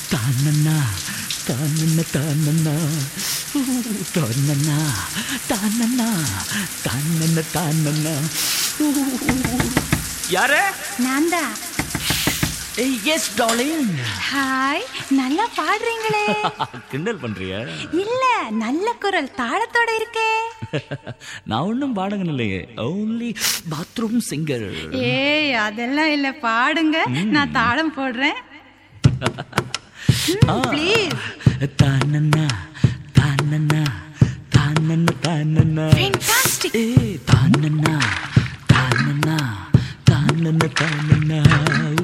தானண்ணா தானண்ணா தானண்ணா ஊ, தானண்ணா தானண்ணா தானண்ணா தானண்ணா ஊ, யாரு நான் தான் எஸ் டார்லிங் ஹாய் நல்லா பாடுறீங்களே கிண்டல் பண்றியா இல்ல நல்ல குரல் தாளத்தோட இருக்கே நான் ஒன்றும் பாடகன் இல்லையே ஓன்லி பாத்ரூம் சிங்கர் ஏய் அதெல்லாம் இல்ல பாடுங்க நான் தாளம் போடுறேன் ப்ளீஸ் தானண்ணா தானண்ணா தானண்ணா தானண்ணா Fantastic. ஏ தானண்ணா தானண்ணா தானண்ணா தானண்ணா